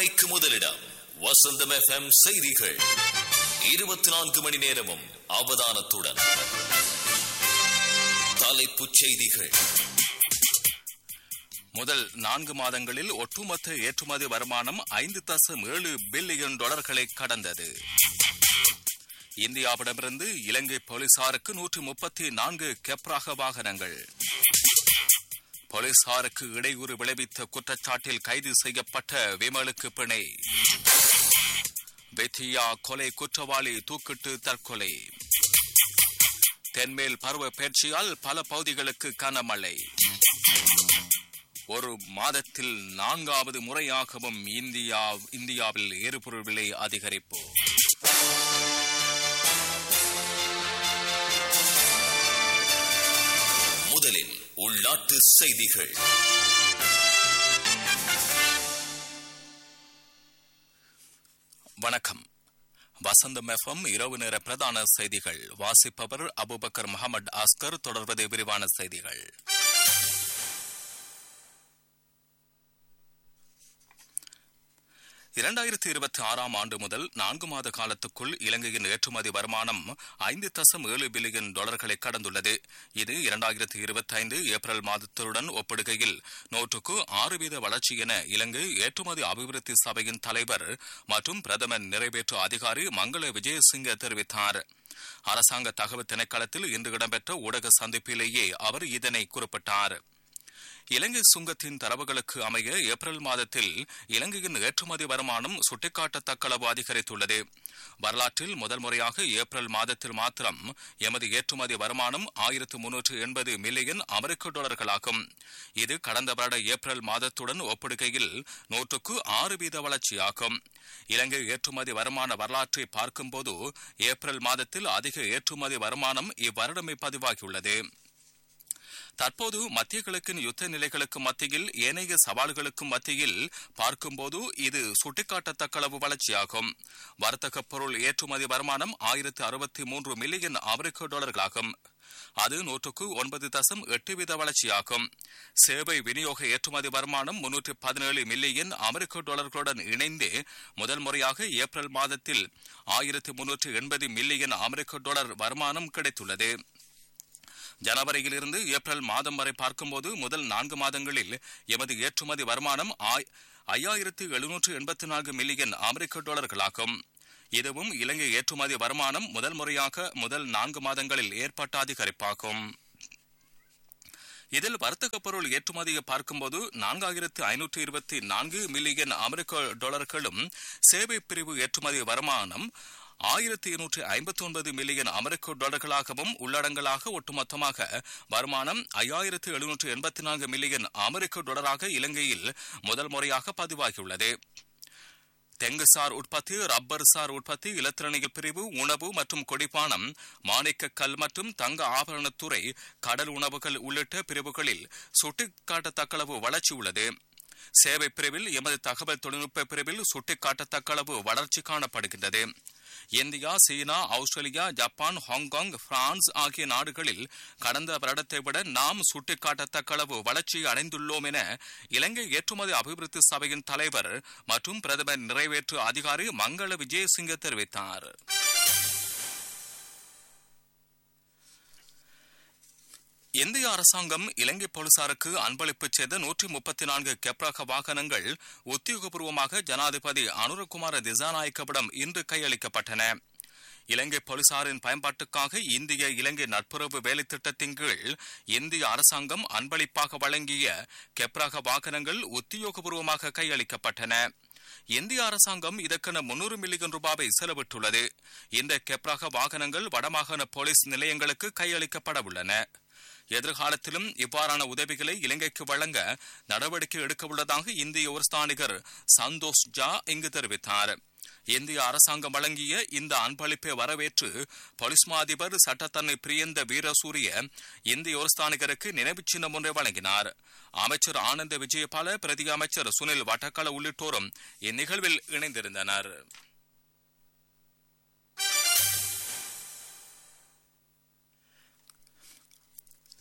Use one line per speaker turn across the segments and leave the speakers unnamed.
உண்மைக்கு முதலிடம் வசந்தம் எஃப்எம் செய்திகள் இருபத்தி நான்கு மணி நேரமும் அவதானத்துடன் தலைப்புச் செய்திகள்
முதல் நான்கு மாதங்களில் ஒட்டுமொத்த ஏற்றுமதி வருமானம் ஐந்து தசம் ஏழு பில்லியன் டாலர்களை கடந்தது இந்தியாவிடமிருந்து இலங்கை போலீசாருக்கு நூற்றி முப்பத்தி நான்கு கெப்ராக வாகனங்கள் போலீசாருக்கு இடையூறு விளைவித்த குற்றச்சாட்டில் கைது செய்யப்பட்ட விமலுக்கு பிணை பெத்தியா கொலை குற்றவாளி தூக்கிட்டு தற்கொலை தென்மேல் பருவ பயிற்சியால் பல பகுதிகளுக்கு கனமழை ஒரு மாதத்தில் நான்காவது முறையாகவும் இந்தியா இந்தியாவில் எரிபொருள் விலை அதிகரிப்பு
முதலில் உள்நாட்டு செய்திகள்
வணக்கம் வசந்தம் எஃப்எம் இரவு நேர பிரதான செய்திகள் வாசிப்பவர் அபுபக்கர் முகமது ஆஸ்கர் தொடர்வது விரிவான செய்திகள் இரண்டாயிரத்தி இருபத்தி ஆறாம் ஆண்டு முதல் நான்கு மாத காலத்துக்குள் இலங்கையின் ஏற்றுமதி வருமானம் ஐந்து தசம் ஏழு பில்லியன் டாலர்களை கடந்துள்ளது இது இரண்டாயிரத்தி இருபத்தி ஐந்து ஏப்ரல் மாதத்துடன் ஒப்பிடுகையில் நூற்றுக்கு ஆறு வீத வளர்ச்சி என இலங்கை ஏற்றுமதி அபிவிருத்தி சபையின் தலைவர் மற்றும் பிரதமர் நிறைவேற்று அதிகாரி மங்கள விஜயசிங்க தெரிவித்தார் அரசாங்க தகவல் திணைக்களத்தில் இன்று இடம்பெற்ற ஊடக சந்திப்பிலேயே அவர் இதனை குறிப்பிட்டார் இலங்கை சுங்கத்தின் தரவுகளுக்கு அமைய ஏப்ரல் மாதத்தில் இலங்கையின் ஏற்றுமதி வருமானம் சுட்டிக்காட்டத்தக்க அளவு அதிகரித்துள்ளது வரலாற்றில் முதல் முறையாக ஏப்ரல் மாதத்தில் மாத்திரம் எமது ஏற்றுமதி வருமானம் ஆயிரத்து முன்னூற்று எண்பது மில்லியன் அமெரிக்க டாலர்களாகும் இது கடந்த வருட ஏப்ரல் மாதத்துடன் ஒப்பிடுகையில் நூற்றுக்கு ஆறு வீத வளர்ச்சியாகும் இலங்கை ஏற்றுமதி வருமான வரலாற்றை பார்க்கும்போது ஏப்ரல் மாதத்தில் அதிக ஏற்றுமதி வருமானம் இவ்வருடமே பதிவாகியுள்ளது தற்போது மத்திய கிழக்கின் யுத்த நிலைகளுக்கு மத்தியில் ஏனைய சவால்களுக்கும் மத்தியில் பார்க்கும்போது இது சுட்டிக்காட்டத்தக்க அளவு வளர்ச்சியாகும் வர்த்தக பொருள் ஏற்றுமதி வருமானம் ஆயிரத்து அறுபத்தி மூன்று மில்லியன் அமெரிக்க டாலர்களாகும் அது நூற்றுக்கு ஒன்பது தசம் எட்டு வீத வளர்ச்சியாகும் சேவை விநியோக ஏற்றுமதி வருமானம் முன்னூற்று பதினேழு மில்லியன் அமெரிக்க டாலர்களுடன் இணைந்து முதல் முறையாக ஏப்ரல் மாதத்தில் ஆயிரத்து முன்னூற்று எண்பது மில்லியன் அமெரிக்க டாலர் வருமானம் கிடைத்துள்ளது ஜனவரியிலிருந்து ஏப்ரல் மாதம் வரை பார்க்கும்போது முதல் நான்கு மாதங்களில் எமது ஏற்றுமதி வருமானம் ஐயாயிரத்து எழுநூற்று எண்பத்தி நான்கு மில்லியன் அமெரிக்க டாலர்களாகும் இதுவும் இலங்கை ஏற்றுமதி வருமானம் முதல் முறையாக முதல் நான்கு மாதங்களில் ஏற்பட்ட அதிகரிப்பாகும் இதில் வர்த்தக பொருள் ஏற்றுமதியை பார்க்கும்போது நான்காயிரத்து ஐநூற்று இருபத்தி நான்கு மில்லியன் அமெரிக்க டாலர்களும் சேவை பிரிவு ஏற்றுமதி வருமானம் ஆயிரத்தி இருநூற்றி ஐம்பத்தி ஒன்பது மில்லியன் அமெரிக்க டாலர்களாகவும் உள்ளடங்கலாக ஒட்டுமொத்தமாக வருமானம் ஐயாயிரத்து எழுநூற்று எண்பத்தி நான்கு மில்லியன் அமெரிக்க டாலராக இலங்கையில் முதல் முறையாக பதிவாகியுள்ளது தெங்குசார் உற்பத்தி ரப்பர் சார் உற்பத்தி இலத்திரனியல் பிரிவு உணவு மற்றும் கொடிப்பானம் மாணிக்க கல் மற்றும் தங்க ஆபரணத்துறை கடல் உணவுகள் உள்ளிட்ட பிரிவுகளில் சுட்டிக்காட்டத்தக்களவு வளர்ச்சி உள்ளது சேவை பிரிவில் எமது தகவல் தொழில்நுட்ப பிரிவில் சுட்டிக்காட்டத்தக்க அளவு வளர்ச்சி காணப்படுகின்றது India China Australia Japan Hong Kong France ஆகிய நாடுகளில் கடந்த வருடத்தை விட நாம் சுட்டிக்காட்டத்தக்க அளவு வளர்ச்சி அடைந்துள்ளோம் என இலங்கை ஏற்றுமதி அபிவிருத்தி சபையின் தலைவர் மற்றும் பிரதமர் நிறைவேற்று அதிகாரி மங்கள விஜயசிங்க தெரிவித்தார் இந்திய அரசாங்கம் இலங்கை போலீசாருக்கு அன்பளிப்பு செய்த நூற்றி முப்பத்தி நான்கு கெப்ராக வாகனங்கள் உத்தியோகபூர்வமாக ஜனாதிபதி அனுரகுமார திசாநாயக்கவிடம் இன்று கையளிக்கப்பட்டன இலங்கை போலீசாரின் பயன்பாட்டுக்காக இந்திய இலங்கை நட்புறவு வேலை திட்டத்தின் கீழ் இந்திய அரசாங்கம் அன்பளிப்பாக வழங்கிய கெப்ராக வாகனங்கள் உத்தியோகபூர்வமாக கையளிக்கப்பட்டன இந்திய அரசாங்கம் இதற்கென முன்னூறு மில்லியன் ரூபாவை செலவிட்டுள்ளது இந்த கெப்ராக வாகனங்கள் வடமாகாண போலீஸ் நிலையங்களுக்கு கையளிக்கப்பட உள்ளன எதிர்காலத்திலும் இவ்வாறான உதவிகளை இலங்கைக்கு வழங்க நடவடிக்கை எடுக்க உள்ளதாக இந்திய உருஸ்தானிகர் சந்தோஷ் ஜா இங்கு தெரிவித்தார் இந்திய அரசாங்கம் வழங்கிய இந்த அன்பளிப்பை வரவேற்று போலீஸ் மா அதிபர் சட்டத்தன்னை பிரியந்த வீரசூரிய இந்திய உருஸ்தானிகருக்கு நினைவு சின்னம் ஒன்றை வழங்கினார் அமைச்சர் ஆனந்த விஜயபால பிரதி அமைச்சர் சுனில் வட்டக்கல உள்ளிட்டோரும் இந்நிகழ்வில் இணைந்திருந்தனர்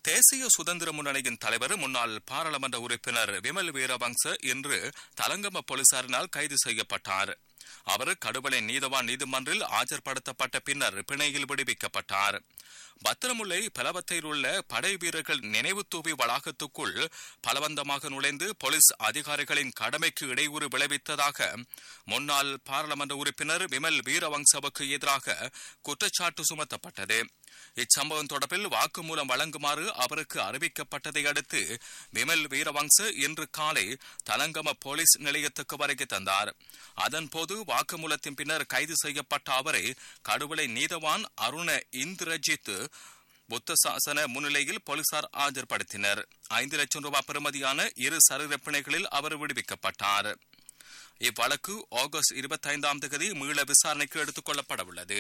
தேசிய சுதந்திர முன்னணியின் தலைவர் முன்னாள் பாராளுமன்ற உறுப்பினர் விமல் வீரவங்ச இன்று தலங்கம போலீசாரினால் கைது செய்யப்பட்டார் அவர் கடுவலை நீதவான் நீதிமன்றில் ஆஜர்படுத்தப்பட்ட பின்னர் பிணையில் விடுவிக்கப்பட்டார் பத்திரமுல்லை பலவத்தையில் உள்ள படை வீரர்கள் நினைவு தூவி வளாகத்துக்குள் பலவந்தமாக நுழைந்து போலீஸ் அதிகாரிகளின் கடமைக்கு இடையூறு விளைவித்ததாக முன்னாள் பாராளுமன்ற உறுப்பினர் விமல் வீரவங்சவுக்கு எதிராக குற்றச்சாட்டு சுமத்தப்பட்டது இச்சம்பவம் தொடர்பில் வாக்குமூலம் வழங்குமாறு அவருக்கு அறிவிக்கப்பட்டதை அடுத்து விமல் வீரவங்ச இன்று காலை தலங்கம போலீஸ் நிலையத்துக்கு வருகை தந்தார் அதன்போது வாக்குமூலத்தின் பின்னர் கைது செய்யப்பட்ட அவரை கடுவலை நீதவான் அருண இந்திரஜித் புத்த சாசன முன்னிலையில் போலீசார் ஆஜர்படுத்தினர் ஐந்து லட்சம் ரூபாய் பெறுமதியான இரு சரீரப்பிணைகளில் அவர் விடுவிக்கப்பட்டார் இவ்வழக்கு ஆகஸ்ட் இருபத்தைந்தாம் தேதி மீள விசாரணைக்கு எடுத்துக் கொள்ளப்பட உள்ளது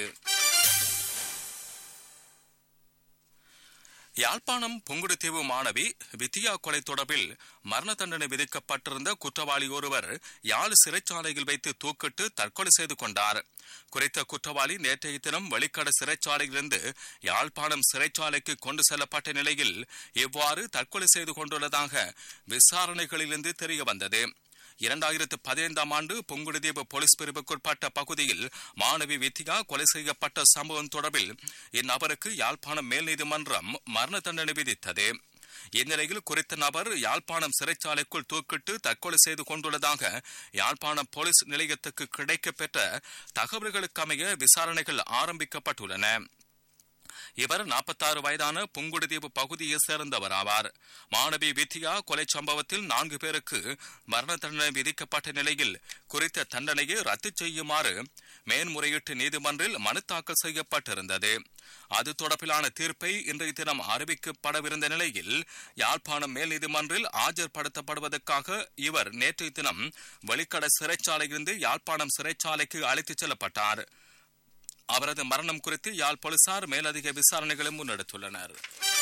யாழ்ப்பாணம் புங்குடுதீவு மாணவி வித்தியா கொலை தொடர்பில் மரண தண்டனை விதிக்கப்பட்டிருந்த குற்றவாளி ஒருவர் யாழ் சிறைச்சாலையில் வைத்து தூக்கிட்டு தற்கொலை செய்து கொண்டார் குறித்த குற்றவாளி நேற்றைய தினம் வெளிக்கட சிறைச்சாலையிலிருந்து யாழ்ப்பாணம் சிறைச்சாலைக்கு கொண்டு செல்லப்பட்ட நிலையில் இவ்வாறு தற்கொலை செய்து கொண்டுள்ளதாக விசாரணைகளிலிருந்து தெரிய வந்தது இரண்டாயிரத்து பதினைந்தாம் ஆண்டு புங்குடுதீவு போலீஸ் பிரிவுக்குட்பட்ட பகுதியில் மாணவி வித்தியா கொலை செய்யப்பட்ட சம்பவம் தொடர்பில் இந்நபருக்கு யாழ்ப்பாணம் மேல் நீதிமன்றம் மரண தண்டனை விதித்தது இந்நிலையில் குறித்த நபர் யாழ்ப்பாணம் சிறைச்சாலைக்குள் தூக்கிட்டு தற்கொலை செய்து கொண்டுள்ளதாக யாழ்ப்பாணம் போலீஸ் நிலையத்துக்கு கிடைக்கப்பெற்ற தகவல்களுக்கு அமைய விசாரணைகள் ஆரம்பிக்கப்பட்டுள்ளன இவர் நாற்பத்தாறு வயதான புங்குடுதீவு பகுதியை சேர்ந்தவர் ஆவார் மாணவி வித்யா கொலை சம்பவத்தில் நான்கு பேருக்கு மரண தண்டனை விதிக்கப்பட்ட நிலையில் குறித்த தண்டனையை ரத்து செய்யுமாறு மேன்முறையீட்டு நீதிமன்றில் மனு தாக்கல் செய்யப்பட்டிருந்தது அது தொடர்பிலான தீர்ப்பை இன்றைய தினம் அறிவிக்கப்படவிருந்த நிலையில் யாழ்ப்பாணம் மேல் நீதிமன்றில் ஆஜர்படுத்தப்படுவதற்காக இவர் நேற்றைய தினம் வெளிக்கட சிறைச்சாலையிலிருந்து யாழ்ப்பாணம் சிறைச்சாலைக்கு அழைத்துச் செல்லப்பட்டார் அவரது மரணம் குறித்து யாழ் போலீசார் மேலதிக விசாரணைகளை முன்னெடுத்துள்ளனர்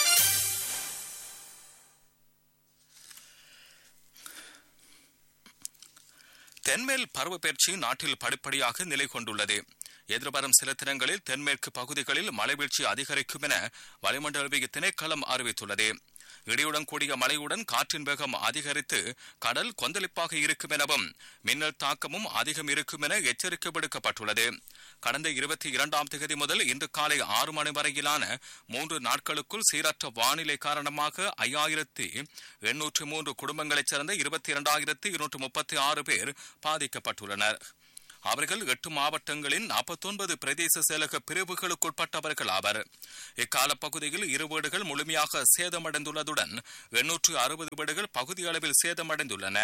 தென்மேல் பருவப்பெயர்ச்சி நாட்டில் படிப்படியாக நிலை கொண்டுள்ளது எதிர்வரும் சில தினங்களில் தென்மேற்கு பகுதிகளில் மழைவீழ்ச்சி அதிகரிக்கும் என வளிமண்டலவிய திணைக்களம் அறிவித்துள்ளது இடியுடன் கூடிய மழையுடன் காற்றின் வேகம் அதிகரித்து கடல் கொந்தளிப்பாக இருக்கும் எனவும் மின்னல் தாக்கமும் அதிகம் இருக்கும் என எச்சரிக்கை விடுக்கப்பட்டுள்ளது கடந்த இருபத்தி இரண்டாம் தேதி முதல் இன்று காலை ஆறு மணி வரையிலான மூன்று நாட்களுக்குள் சீரற்ற வானிலை காரணமாக ஐயாயிரத்தி எண்ணூற்று மூன்று குடும்பங்களைச் சேர்ந்த இருபத்தி இரண்டாயிரத்தி இருநூற்று முப்பத்தி ஆறு பேர் பாதிக்கப்பட்டுள்ளனர் அவர்கள் எட்டு மாவட்டங்களின் நாற்பத்தொன்பது பிரதேச செயலக பிரிவுகளுக்குட்பட்டவர்கள் ஆவர் இக்கால பகுதியில் இரு வீடுகள் முழுமையாக சேதமடைந்துள்ளதுடன் எண்ணூற்று அறுபது வீடுகள் பகுதி அளவில் சேதமடைந்துள்ளன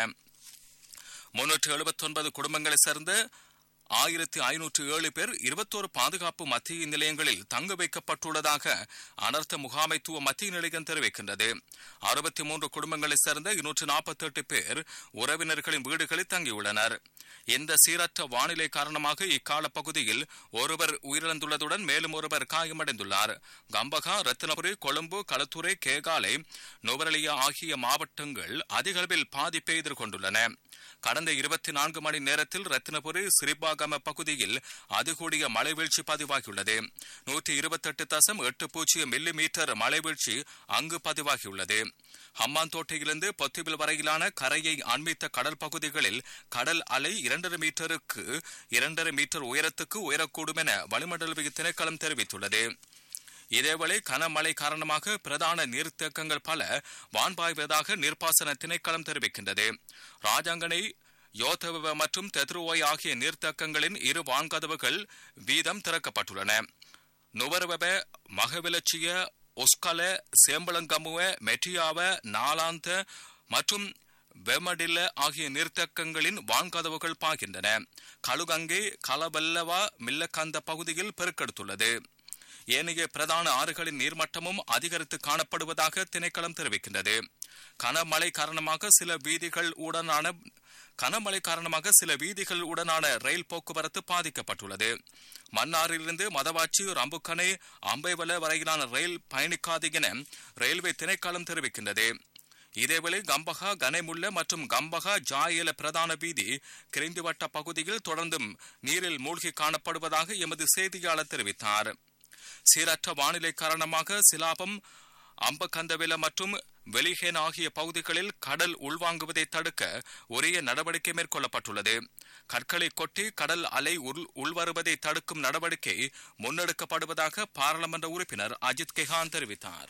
முன்னூற்று எழுபத்தொன்பது குடும்பங்களைச் சேர்ந்த ஆயிரத்தி ஐநூற்று ஏழு பேர் இருபத்தோரு பாதுகாப்பு மத்திய நிலையங்களில் தங்க வைக்கப்பட்டுள்ளதாக அனர்த்த முகாமைத்துவ மத்திய நிலையம் தெரிவிக்கின்றது அறுபத்தி மூன்று குடும்பங்களைச் சேர்ந்த இருநூற்று நாற்பத்தி எட்டு பேர் உறவினர்களின் வீடுகளில் தங்கியுள்ளனர் இந்த சீரற்ற வானிலை காரணமாக இக்கால பகுதியில் ஒருவர் உயிரிழந்துள்ளதுடன் மேலும் ஒருவர் காயமடைந்துள்ளார் கம்பகா ரத்தினபுரி கொழும்பு களத்துறை கேகாலை நுவரலியா ஆகிய மாவட்டங்கள் அதிக அளவில் பாதிப்பை எதிர்கொண்டுள்ளன கடந்த இருபத்தி நான்கு மணி நேரத்தில் ரத்தினபுரி சிறிபாகம பகுதியில் அதிகூடிய மழைவீழ்ச்சி பதிவாகியுள்ளது நூற்றி இருபத்தெட்டு தசம் எட்டு பூஜ்ஜியம் மில்லி மீட்டர் மழைவீழ்ச்சி அங்கு பதிவாகியுள்ளது ஹம்மாந்தோட்டையிலிருந்து பொத்திபில் வரையிலான கரையை அண்மித்த கடல் பகுதிகளில் கடல் அலை இரண்டரை மீட்டருக்கு இரண்டரை மீட்டர் உயரத்துக்கு உயரக்கூடும் என வளிமண்டலவிய திணைக்களம் தெரிவித்துள்ளது இதேவேளை கனமழை காரணமாக பிரதான நீர்த்தேக்கங்கள் பல வான்பாய்வதாக நீர்ப்பாசன திணைக்களம் தெரிவிக்கின்றது ராஜாங்கனை யோதவ மற்றும் தெத்ருவோய் ஆகிய நீர்த்தேக்கங்களின் இரு வான்கதவுகள் வீதம் திறக்கப்பட்டுள்ளன நுவர்வெப மகவிலட்சிய ஒஸ்கல சேம்பளங்கமுவ மெட்டியாவ நாளாந்த மற்றும் வெமடில்ல ஆகிய நீர்த்தேக்கங்களின் வான்கதவுகள் பாய்கின்றன கழுகங்கை கலவல்லவா மில்லக்கந்த பகுதியில் பெருக்கெடுத்துள்ளது ஏனைய பிரதான ஆறுகளின் நீர்மட்டமும் அதிகரித்து காணப்படுவதாக திணைக்களம் தெரிவிக்கின்றது கனமழை காரணமாக சில வீதிகள் உடனான கனமழை காரணமாக சில வீதிகள் உடனான ரயில் போக்குவரத்து பாதிக்கப்பட்டுள்ளது மன்னாரிலிருந்து மதவாச்சி ரம்புக்கனை அம்பைவல வரையிலான ரயில் பயணிக்காது என ரயில்வே திணைக்களம் தெரிவிக்கின்றது இதேவேளை கம்பகா கனைமுல்ல மற்றும் கம்பகா ஜாயல பிரதான வீதி கிரிந்திவட்ட பகுதியில் தொடர்ந்தும் நீரில் மூழ்கி காணப்படுவதாக எமது செய்தியாளர் தெரிவித்தார் சீரற்ற வானிலை காரணமாக சிலாபம் அம்பகந்தவில மற்றும் வெலிஹேன் ஆகிய பகுதிகளில் கடல் உள்வாங்குவதை தடுக்க உரிய நடவடிக்கை மேற்கொள்ளப்பட்டுள்ளது கற்களை கொட்டி கடல் அலை உள் உள்வருவதை தடுக்கும் நடவடிக்கை முன்னெடுக்கப்படுவதாக பாராளுமன்ற உறுப்பினர் அஜித் கெஹான் தெரிவித்தார்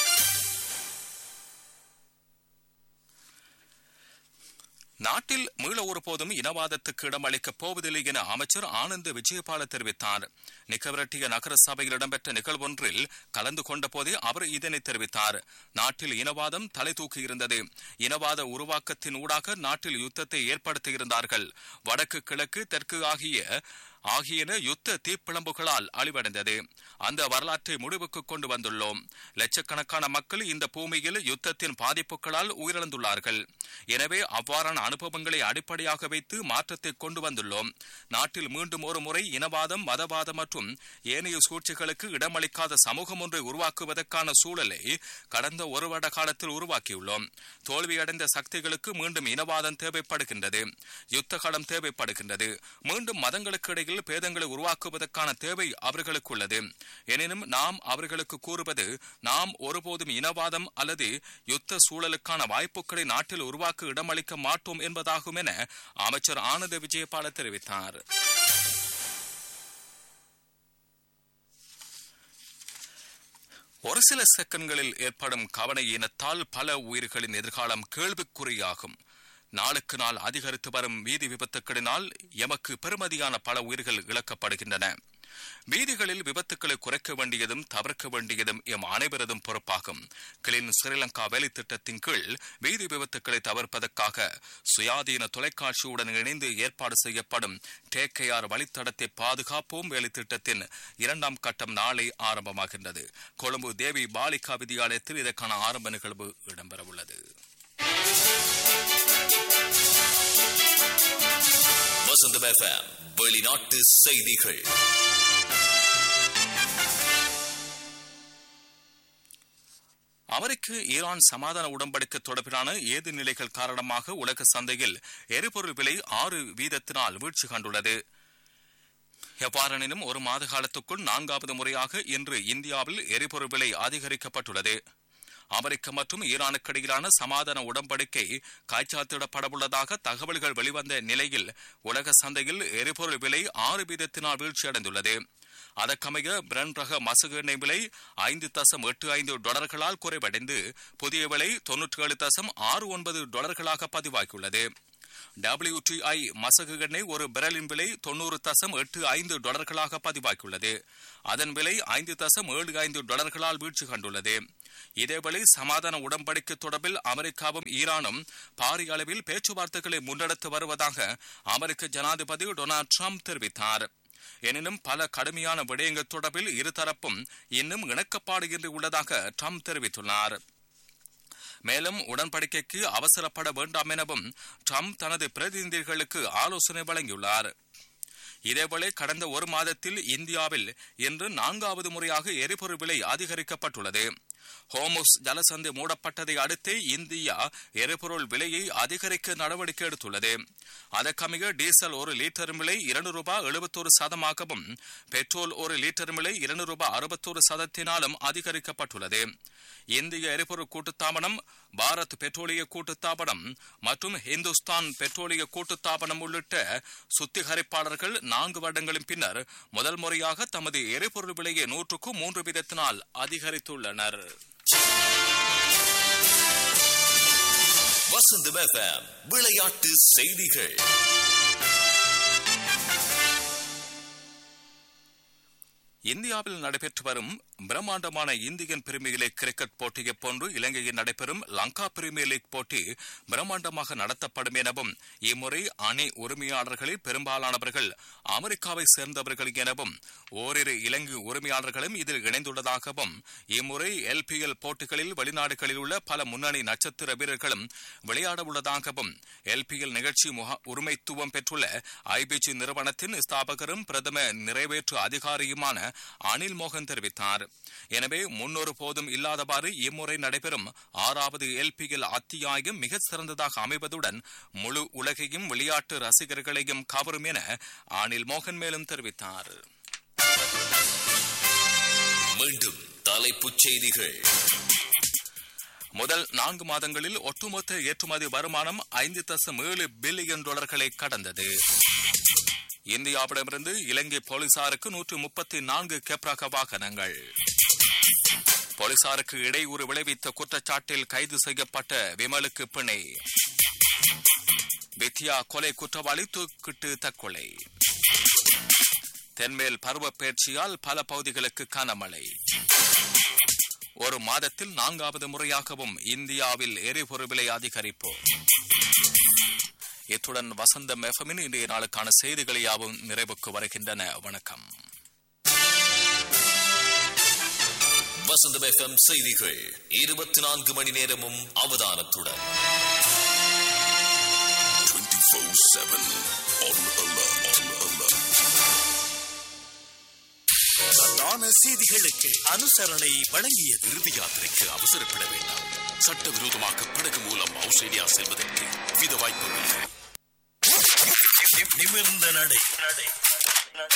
நாட்டில் மீள ஒருபோதும் இனவாதத்துக்கு இடமளிக்கப் போவதில்லை என அமைச்சர் ஆனந்த் விஜயபால தெரிவித்தார் நிக்கவரட்டிய நகர சபையில் இடம்பெற்ற நிகழ்வொன்றில் கலந்து கொண்ட போதே அவர் இதனை தெரிவித்தார் நாட்டில் இனவாதம் தலை தூக்கியிருந்தது இனவாத உருவாக்கத்தின் ஊடாக நாட்டில் யுத்தத்தை ஏற்படுத்தியிருந்தார்கள் வடக்கு கிழக்கு தெற்கு ஆகிய ஆகியன யுத்த தீப்பிழம்புகளால் அழிவடைந்தது அந்த வரலாற்றை முடிவுக்கு கொண்டு வந்துள்ளோம் லட்சக்கணக்கான மக்கள் இந்த பூமியில் யுத்தத்தின் பாதிப்புகளால் உயிரிழந்துள்ளார்கள் எனவே அவ்வாறான அனுபவங்களை அடிப்படையாக வைத்து மாற்றத்தை கொண்டு வந்துள்ளோம் நாட்டில் மீண்டும் ஒரு முறை இனவாதம் மதவாதம் மற்றும் ஏனைய சூழ்ச்சிகளுக்கு இடமளிக்காத சமூகம் ஒன்றை உருவாக்குவதற்கான சூழலை கடந்த ஒரு வருட காலத்தில் உருவாக்கியுள்ளோம் தோல்வியடைந்த சக்திகளுக்கு மீண்டும் இனவாதம் தேவைப்படுகின்றது யுத்த காலம் தேவைப்படுகின்றது மீண்டும் மதங்களுக்கு இடையில் பேதங்களை உருவாக்குவதற்கான தேவை அவர்களுக்கு உள்ளது எனினும் நாம் அவர்களுக்கு கூறுவது நாம் ஒருபோதும் இனவாதம் அல்லது யுத்த சூழலுக்கான வாய்ப்புகளை நாட்டில் உருவாக்க இடமளிக்க மாட்டோம் என்பதாகும் என அமைச்சர் ஆனந்த விஜயபால தெரிவித்தார் ஒரு சில செகண்ட்களில் ஏற்படும் கவன ஈனத்தால் பல உயிர்களின் எதிர்காலம் கேள்விக்குறியாகும் நாளுக்கு நாள் அதிகரித்து வரும் வீதி விபத்துக்களினால் எமக்கு பெருமதியான பல உயிர்கள் இழக்கப்படுகின்றன வீதிகளில் விபத்துக்களை குறைக்க வேண்டியதும் தவிர்க்க வேண்டியதும் எம் அனைவரதும் பொறுப்பாகும் கிளின் ஸ்ரீலங்கா வேலை திட்டத்தின் கீழ் வீதி விபத்துக்களை தவிர்ப்பதற்காக சுயாதீன தொலைக்காட்சியுடன் இணைந்து ஏற்பாடு செய்யப்படும் டேக்கையார் வழித்தடத்தை பாதுகாப்போம் வேலை திட்டத்தின் இரண்டாம் கட்டம் நாளை ஆரம்பமாகின்றது கொழும்பு தேவி பாலிகா வித்தியாலயத்தில் இதற்கான ஆரம்ப நிகழ்வு இடம்பெறவுள்ளது
வசந்தம் எஃப்எம் வெளிநாட்டு செய்திகள்
அமெரிக்க ஈரான் சமாதான உடன்படிக்கை தொடர்பிலான ஏது நிலைகள் காரணமாக உலக சந்தையில் எரிபொருள் விலை ஆறு வீதத்தினால் வீழ்ச்சி கண்டுள்ளது எவ்வாறெனினும் ஒரு மாத காலத்துக்குள் நான்காவது முறையாக இன்று இந்தியாவில் எரிபொருள் விலை அதிகரிக்கப்பட்டுள்ளது அமெரிக்க மற்றும் ஈரானுக்கு இடையிலான சமாதான உடன்படிக்கை காய்ச்சாத்திடப்படவுள்ளதாக தகவல்கள் வெளிவந்த நிலையில் உலக சந்தையில் எரிபொருள் விலை ஆறு வீதத்தினால் வீழ்ச்சியடைந்துள்ளது அதற்கமைய பிரென் ரக மசகு எண்ணெய் விலை ஐந்து தசம் எட்டு ஐந்து டாலர்களால் குறைவடைந்து புதிய விலை தொன்னூற்றி ஏழு தசம் ஆறு ஒன்பது டாலர்களாக பதிவாகியுள்ளது டபிள்யூடிஐ மசகு எண்ணெய் ஒரு பெரலின் விலை தொன்னூறு தசம் எட்டு ஐந்து டாலர்களாக பதிவாகியுள்ளது அதன் விலை ஐந்து தசம் ஏழு ஐந்து டாலர்களால் வீழ்ச்சி கண்டுள்ளது இதேவேளை சமாதான உடன்படிக்கை தொடர்பில் அமெரிக்காவும் ஈரானும் பாரிய அளவில் பேச்சுவார்த்தைகளை முன்னெடுத்து வருவதாக அமெரிக்க ஜனாதிபதி டொனால்டு ட்ரம்ப் தெரிவித்தார் எனினும் பல கடுமையான விடயங்கள் தொடர்பில் இருதரப்பும் இன்னும் இணக்கப்பாடு உள்ளதாக ட்ரம்ப் தெரிவித்துள்ளார் மேலும் உடன்படிக்கைக்கு அவசரப்பட வேண்டாம் எனவும் ட்ரம்ப் தனது பிரதிநிதிகளுக்கு ஆலோசனை வழங்கியுள்ளார் இதேவேளை கடந்த ஒரு மாதத்தில் இந்தியாவில் இன்று நான்காவது முறையாக எரிபொருள் விலை அதிகரிக்கப்பட்டுள்ளது ஹோமுஸ் ஜலசந்தை மூடப்பட்டதை அடுத்து இந்தியா எரிபொருள் விலையை அதிகரிக்க நடவடிக்கை எடுத்துள்ளது அதற்கமைய டீசல் ஒரு லிட்டர் விலை இரண்டு ரூபாய் எழுபத்தோரு சதமாகவும் பெட்ரோல் ஒரு லிட்டர் விலை இரண்டு ரூபாய் அறுபத்தோரு சதத்தினாலும் அதிகரிக்கப்பட்டுள்ளது இந்திய எரிபொருள் கூட்டுத்தாபனம் பாரத் பெட்ரோலிய கூட்டுத்தாபனம் மற்றும் இந்துஸ்தான் பெட்ரோலிய கூட்டுத்தாபனம் உள்ளிட்ட சுத்திகரிப்பாளர்கள் நான்கு வருடங்களின் பின்னர் முதல் முறையாக தமது எரிபொருள் விலையை நூற்றுக்கும் மூன்று வீதத்தினால் அதிகரித்துள்ளனர்
வசந்தம் எஃப்எம் விளையாட்டு செய்திகள்
இந்தியாவில் நடைபெற்று வரும் பிரம்மாண்டமான இந்தியன் பிரீமியர் லீக் கிரிக்கெட் போட்டியை போன்று இலங்கையில் நடைபெறும் லங்கா பிரீமியர் லீக் போட்டி பிரம்மாண்டமாக நடத்தப்படும் எனவும் இம்முறை அணி உரிமையாளர்களில் பெரும்பாலானவர்கள் அமெரிக்காவை சேர்ந்தவர்கள் எனவும் ஓரிரு இலங்கை உரிமையாளர்களும் இதில் இணைந்துள்ளதாகவும் இம்முறை எல்பிஎல் போட்டிகளில் வெளிநாடுகளில் உள்ள பல முன்னணி நட்சத்திர வீரர்களும் விளையாட உள்ளதாகவும் எல்பிஎல் நிகழ்ச்சி உரிமைத்துவம் பெற்றுள்ள ஐபிஜி நிறுவனத்தின் ஸ்தாபகரும் பிரதம நிறைவேற்று அதிகாரியுமான அனில் மோகன் தெரிவித்தார் எனவே முன்னொரு போதும் இல்லாதவாறு இம்முறை நடைபெறும் ஆறாவது எல்பிஎல் அத்தியாயம் மிக சிறந்ததாக அமைவதுடன் முழு உலகையும் விளையாட்டு ரசிகர்களையும் கவரும் என அனில் மோகன் மேலும் தெரிவித்தார்
மீண்டும் தலைப்புச் செய்திகள்
முதல் நான்கு மாதங்களில் ஒட்டுமொத்த ஏற்றுமதி வருமானம் ஐந்து தசம் ஏழு பில்லியன் டாலர்களை கடந்தது இந்தியாவிடமிருந்து இலங்கை போலீசாருக்கு நூற்று முப்பத்தி நான்கு கெப்ராக வாகனங்கள் போலீசாருக்கு இடையூறு விளைவித்த குற்றச்சாட்டில் கைது செய்யப்பட்ட விமலுக்கு பிணை வித்யா கொலை குற்றவாளி தூக்கிட்டு தற்கொலை தென்மேல் பருவப்பெயர்ச்சியால் பல பகுதிகளுக்கு கனமழை ஒரு மாதத்தில் நான்காவது முறையாகவும் இந்தியாவில் எரிபொருள் விலை அதிகரிப்பு இத்துடன் வசந்தம் எஃப்எம்மின் இன்றைய நாளுக்கான செய்திகள் யாவும் நிறைவுக்கு வருகின்றன வணக்கம்
வசந்தம் எஃப்எம் செய்திகள் இருபத்தி நான்கு மணி நேரமும் அவதானத்துடன்
பிரதான செய்திகளுக்கு அனுசரணை வழங்கியது
இறுதி யாத்திரைக்கு அவசரப்பட வேண்டாம் சட்டவிரோதமாக படகு மூலம் ஆஸ்திரேலியா செல்வதற்கு வித வாய்ப்புகள்
நிமிர்ந்த நடை நடை